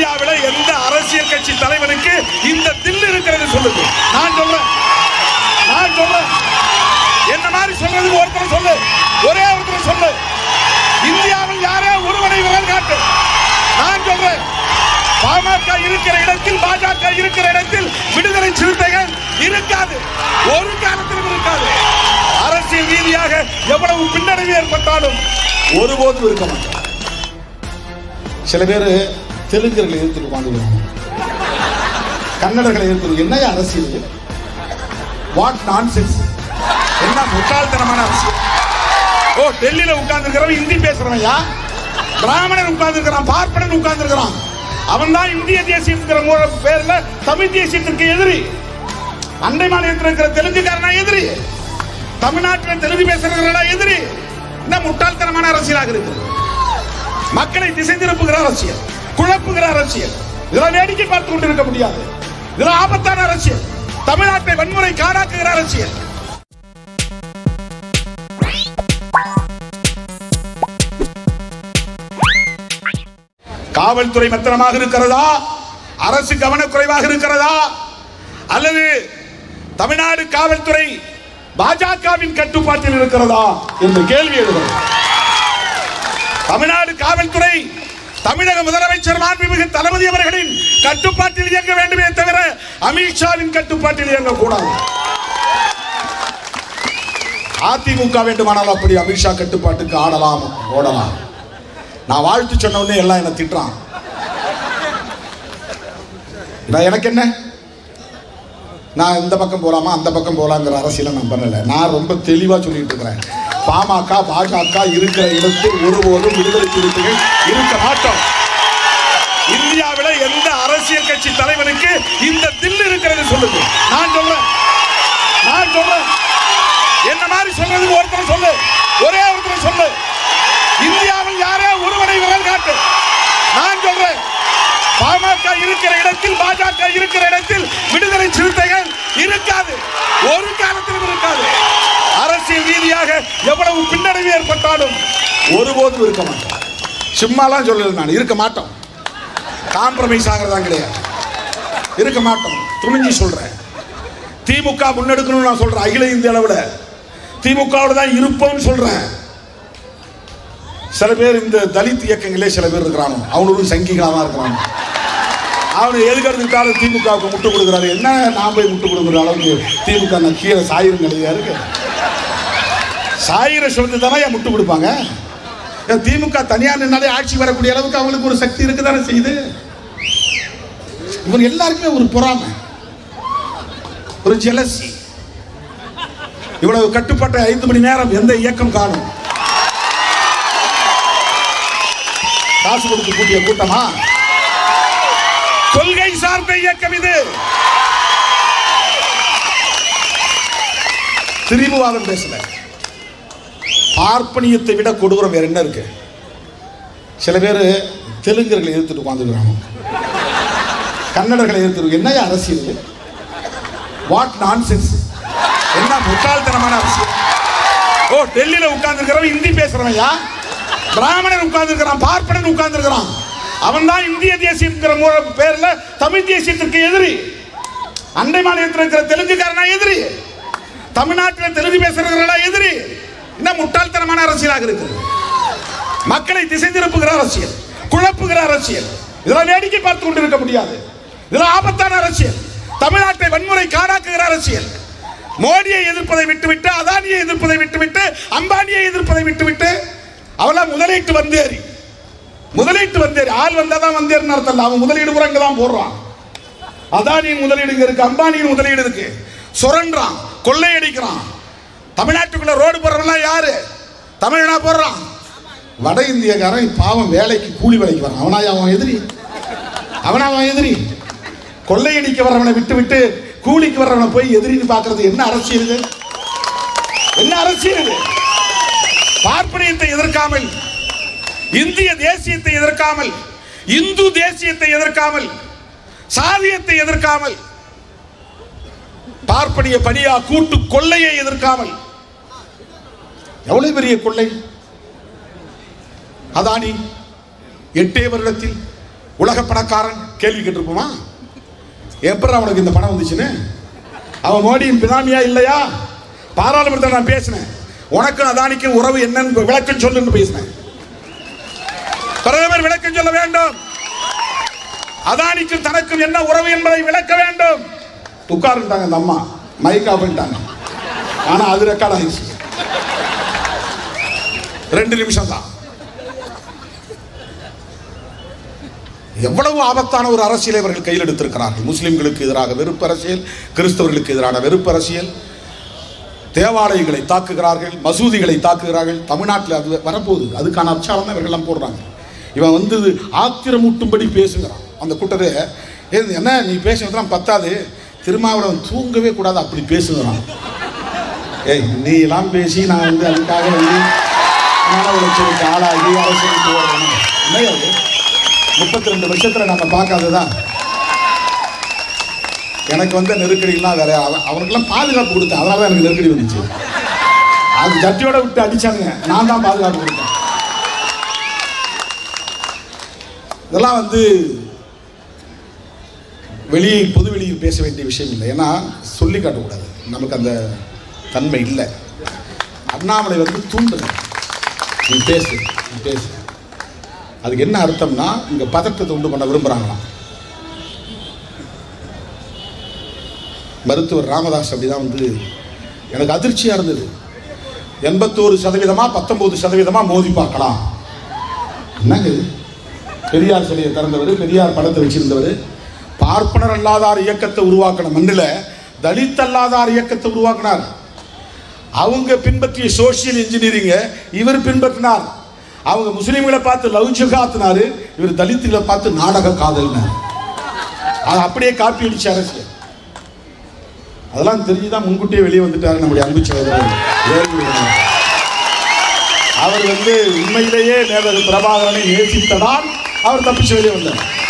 இந்தியாவில எந்த அரசியல் கட்சி தலைவனுக்கு இந்த தில் இருக்கிறது சொல்லுங்க நான் சொல்றேன் நான் சொல்றேன் என்ன மாதிரி சொல்றதுக்கு ஒருத்தர் சொல்லு ஒரே ஒருத்தர் சொல்லு இந்தியாவில் யாரே ஒருவனை விரல் காட்டு நான் சொல்றேன் பாமக இருக்கிற இடத்தில் பாஜக இருக்கிற இடத்தில் விடுதலை சிறுத்தைகள் இருக்காது ஒரு காலத்திலும் இருக்காது அரசியல் ரீதியாக எவ்வளவு பின்னடைவு ஏற்பட்டாலும் ஒருபோதும் இருக்க மாட்டோம் சில பேர் தெலுங்கர்களை எதிர்த்து உட்காந்துருக்காங்க கன்னடர்களை எதிர்த்து என்னையா அரசியல் வாட் நான்சென்ஸ் என்ன முட்டாள்தனமான அரசியல் ஓ டெல்லியில உட்கார்ந்து இந்தி பேசுறவன்யா பிராமணன் உட்கார்ந்து பார்ப்பனன் உட்கார்ந்து அவன் தான் இந்திய தேசியத்துக்கிற மூல- பேர்ல தமிழ் தேசியத்திற்கு எதிரி அண்டை மாநிலத்தில் இருக்கிற தெலுங்குக்காரனா எதிரி தமிழ்நாட்டில் தெலுங்கு பேசுறவர்களா எதிரி என்ன முட்டாள்தனமான அரசியலாக இருக்கு மக்களை திசை திருப்புகிற அரசியல் குழப்புகிற அரசியல் இதெல்லாம் வேடிக்கை பார்த்து கொண்டு இருக்க முடியாது இதெல்லாம் ஆபத்தான அரசியல் தமிழ்நாட்டை வன்முறை காடாக்குகிற அரசியல் காவல்துறை மெத்தனமாக இருக்கிறதா அரசு கவனக்குறைவாக இருக்கிறதா அல்லது தமிழ்நாடு காவல்துறை பாஜகவின் கட்டுப்பாட்டில் இருக்கிறதா என்று கேள்வி எழுதும் தமிழ்நாடு காவல்துறை தமிழக முதலமைச்சர் மாண்புமிகு தளபதி அவர்களின் கட்டுப்பாட்டில் இயங்க வேண்டுமே தவிர அமித்ஷாவின் கட்டுப்பாட்டில் இயங்கக்கூடாது அதிமுக வேண்டுமானால் அப்படி அமித்ஷா கட்டுப்பாட்டுக்கு ஆடலாம் ஓடலாம் நான் வாழ்த்து சொன்ன உடனே எல்லாம் என்ன திட்டுறான் நான் எனக்கு என்ன நான் இந்த பக்கம் போலாமா அந்த பக்கம் போலாங்கிற அரசியலை நான் பண்ணல நான் ரொம்ப தெளிவா சொல்லிட்டு இருக்கிறேன் பாமக பாஜக இருக்கிற இடத்தில் ஒருபோதும் விடுதலை சிறுத்தைகள் இருக்க மாட்டோம் இந்தியாவில எந்த அரசியல் கட்சி தலைவனுக்கு இந்த தில் இருக்கிறது சொல்லுங்க நான் சொல்றேன் நான் சொல்றேன் என்ன மாதிரி சொல்றதுக்கு ஒருத்தர் சொல்லு ஒரே ஒருத்தர் சொல்லு இந்தியாவில் யாரே ஒருவனை விரல் காட்டு நான் சொல்றேன் பாமக இருக்கிற இடத்தில் பாஜக இருக்கிற இடத்தில் விடுதலை சிறுத்தைகள் இருக்காது ஒரு காலத்திலும் இருக்காது அரசியல் ரீதியாக எவ்வளவு பின்னடைவு ஏற்பட்டாலும் ஒருபோதும் இருக்க மாட்டோம் சும்மாலாம் சொல்லல நான் இருக்க மாட்டோம் காம்ப்ரமைஸ் ஆகிறதா கிடையாது இருக்க மாட்டோம் துணிஞ்சு சொல்றேன் திமுக முன்னெடுக்கணும்னு நான் சொல்றேன் அகில இந்திய அளவில் திமுகவோட தான் இருப்போம்னு சொல்றேன் சில பேர் இந்த தலித் இயக்கங்களே சில பேர் இருக்கிறாங்க அவனும் சங்கிகளாக தான் இருக்கிறாங்க அவனை எதுக்கு எடுத்துக்கிட்டாலும் திமுகவுக்கு முட்டு கொடுக்குறாரு என்ன நான் போய் முட்டு கொடுக்குற அளவுக்கு திமுக நான் கீழே சாயிரும் நிலையா இருக்கு சாயிர சொல்லிட்டு தானே ஏன் முட்டு கொடுப்பாங்க ஏன் திமுக தனியார் நின்னாலே ஆட்சி வரக்கூடிய அளவுக்கு அவங்களுக்கு ஒரு சக்தி இருக்குதானே செய்யுது இவர் எல்லாருக்குமே ஒரு பொறாமை ஒரு ஜெலசி இவ்வளவு கட்டுப்பட்ட ஐந்து மணி நேரம் எந்த இயக்கம் காணும் காசு கொடுத்து கூட்டிய கூட்டமா கொள்கை சார்ந்த இயக்கம் இது திரிபுவாதம் பேசல பார்ப்பனியத்தை விட கொடூரம் வேற என்ன இருக்கு சில பேர் தெலுங்கர்களை எதிர்த்துட்டு உட்காந்துருக்காங்க கன்னடர்களை எதிர்த்து என்னையா அரசியல் வாட் நான்சென்ஸ் என்ன முட்டாள்தனமான அரசியல் ஓ டெல்லியில உட்கார்ந்து இந்தி பேசுறவன்யா பிராமணன் உட்கார்ந்து பார்ப்பனன் உட்கார்ந்து அவன் தான் இந்திய தேசியம்ங்கிற மூல- பேர்ல தமிழ் தேசியத்திற்கு எதிரி அண்டை மாநிலத்தில் இருக்கிற தெலுங்குக்காரனா எதிரி தமிழ்நாட்டில் தெலுங்கு பேசுறவர்களா எதிரி என்ன முட்டாள்தனமான அரசியலாக இருக்குது மக்களை திசை திருப்புகிற அரசியல் குழப்புகிற அரசியல் இதெல்லாம் வேடிக்கை பார்த்து கொண்டு இருக்க முடியாது இதெல்லாம் ஆபத்தான அரசியல் தமிழ்நாட்டை வன்முறை காடாக்குகிற அரசியல் மோடியை எதிர்ப்பதை விட்டுவிட்டு அதானியை எதிர்ப்பதை விட்டுவிட்டு அம்பானியை எதிர்ப்பதை விட்டுவிட்டு அவெல்லாம் முதலீட்டு வந்தேறி முதலீட்டு வந்தேறி ஆள் வந்தாதான் வந்தேறின்னு அர்த்தம் இல்ல. அவன் முதலீடு கூட அங்கதான் போடுறான் அதானியின் முதலீடு இங்க இருக்கு அம்பானியின் முதலீடு இருக்கு சுரண்டான் கொள்ளையடிக்கிறான் தமிழ்நாட்டுக்குள்ள ரோடு போடுறவன்லாம் யாரு தமிழனா போடுறான் வட இந்தியக்காரன் பாவம் வேலைக்கு கூலி வேலைக்கு வரான் அவனா அவன் எதிரி அவனா அவன் எதிரி கொள்ளையடிக்க வர்றவனை விட்டு விட்டு கூலிக்கு வர்றவனை போய் எதிரின்னு பார்க்கிறது என்ன அரசியல் இது என்ன அரசியல் இது பார்ப்பனியத்தை எதிர்க்காமல் இந்திய தேசியத்தை எதிர்க்காமல் இந்து தேசியத்தை எதிர்க்காமல் சாதியத்தை எதிர்க்காமல் பார்ப்பனிய பணியா கூட்டு கொள்ளையை எதிர்க்காமல் எவ்வளவு பெரிய கொள்ளை அதானி எட்டே வருடத்தில் உலக பணக்காரன் கேள்வி கேட்டிருப்போமா எப்படி அவனுக்கு இந்த பணம் வந்துச்சுன்னு அவன் மோடியின் பினாமியா இல்லையா பாராளுமன்றத்தில் நான் பேசினேன் உனக்கும் அதானிக்கும் உறவு என்னன்னு விளக்கம் சொல்லுன்னு பேசினேன் பிரதமர் விளக்கம் சொல்ல வேண்டும் அதானிக்கும் தனக்கும் என்ன உறவு என்பதை விளக்க வேண்டும் உட்கார்ந்துட்டாங்க அந்த அம்மா மைக் ஆஃப் பண்ணிட்டாங்க ஆனா அது ரெக்கார்ட் ஆயிடுச்சு ரெண்டு நிமிஷம் தான் எவ்வளவு ஆபத்தான ஒரு அரசியலை இவர்கள் கையில் எடுத்திருக்கிறார்கள் முஸ்லிம்களுக்கு எதிராக வெறுப்பு அரசியல் கிறிஸ்தவர்களுக்கு எதிரான வெறுப்பு அரசியல் தேவாலயங்களை தாக்குகிறார்கள் மசூதிகளை தாக்குகிறார்கள் தமிழ்நாட்டில் அது வரப்போகுது அதுக்கான அச்சாரம் தான் இவர்கள்லாம் போடுறாங்க இவன் வந்து ஆத்திரமூட்டும்படி பேசுகிறான் அந்த கூட்டத்தை "ஏய், என்ன நீ பேசுனதுலாம் பத்தாது திருமாவளவன் தூங்கவே கூடாது அப்படி பேசுகிறான் ஏய் நீ எல்லாம் பேசி நான் வந்து அதுக்காக வந்து மன உளைச்சலுக்கு ஆளாகி அரசியலுக்கு வரணும் என்ன அது முப்பத்தி ரெண்டு வருஷத்தில் நம்ம பார்க்காததான் எனக்கு வந்த நெருக்கடிலாம் வேற அவன் அவனுக்கெல்லாம் பாதுகாப்பு கொடுத்தேன் அதனால தான் எனக்கு நெருக்கடி வந்துச்சு அது ஜட்டியோட விட்டு அடிச்சானுங்க நான் தான் பாதுகாப்பு கொடுத்தேன் இதெல்லாம் வந்து வெளியில் பொது வெளியில் பேச வேண்டிய விஷயம் இல்லை ஏன்னா சொல்லி காட்டக்கூடாது நமக்கு அந்த தன்மை இல்லை அண்ணாமலை வந்து தூண்டுங்க நீ பேசு நீ பேசு அதுக்கு என்ன அர்த்தம்னா இங்க பதட்டத்தை உண்டு பண்ண விரும்புறாங்களாம் மருத்துவர் ராமதாஸ் அப்படிதான் வந்து எனக்கு அதிர்ச்சியா இருந்தது எண்பத்தோரு சதவீதமா பத்தொன்பது சதவீதமா மோதி பார்க்கலாம் என்னங்க இது? பெரியார் சிலையை திறந்தவர் பெரியார் படத்தை வச்சிருந்தவர் பார்ப்பனர் அல்லாதார் இயக்கத்தை உருவாக்கின மண்ணில் தலித் அல்லாதார் இயக்கத்தை உருவாக்கினார் அவங்க பின்பற்றிய சோசியல் இன்ஜினியரிங்க இவர் பின்பற்றினார் அவங்க முஸ்லீம்களை பார்த்து லவ் ஜகாத்தினாரு இவர் தலித்துகளை பார்த்து நாடக காதல்னார் அது அப்படியே காப்பி அடிச்ச அரசியல் அதெல்லாம் தெரிஞ்சுதான் முன்கூட்டியே வெளியே வந்துட்டாரு நம்முடைய அன்பு சகோதரர் ஏழுமலையான். அவர் வந்து உண்மையிலேயே நேரடி பிரபாகரனை நேசித்ததால் அவர் தப்பிச்சு வெளியே வந்தார்